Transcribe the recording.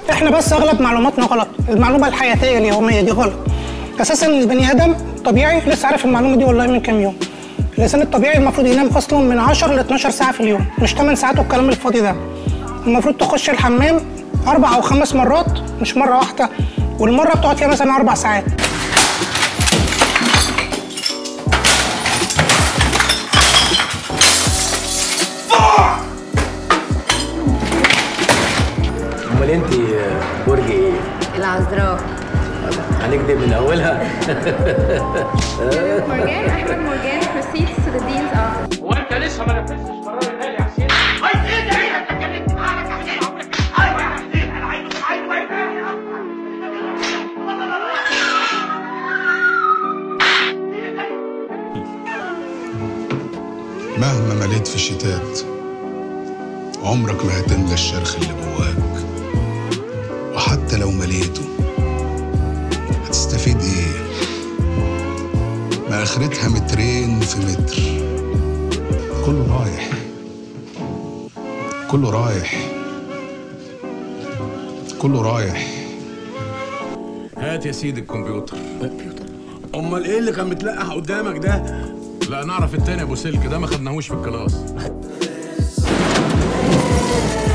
احنا بس اغلب معلوماتنا غلط المعلومه الحياتيه اليوميه دي غلط اساسا البني ادم طبيعي لسه عارف المعلومه دي والله من كام يوم الانسان الطبيعي المفروض ينام اصلا من 10 ل 12 ساعه في اليوم مش 8 ساعات والكلام الفاضي ده المفروض تخش الحمام اربع او خمس مرات مش مره واحده والمره بتقعد فيها مثلا اربع ساعات امال انت برج ايه؟ العذراء هنكتب من اولها Morgan, Ahmed Morgan proceeds to the dean's office. هو انت لسه ما نفذتش قرار الهالي يا حسين؟ عايز ايه ده ايه انت اتكلمت معاك يا حسين عمرك ايوه يا حسين انا عايز عايز مهما مليت في الشتات عمرك ما هتملى الشرخ اللي جواك وحتى لو مليته هتستفيد ايه ما اخرتها مترين في متر كله رايح كله رايح كله رايح هات يا سيدي الكمبيوتر امال ايه اللي كان متلقح قدامك ده لا نعرف التاني ابو سلك ده ما خدناهوش في الكلاس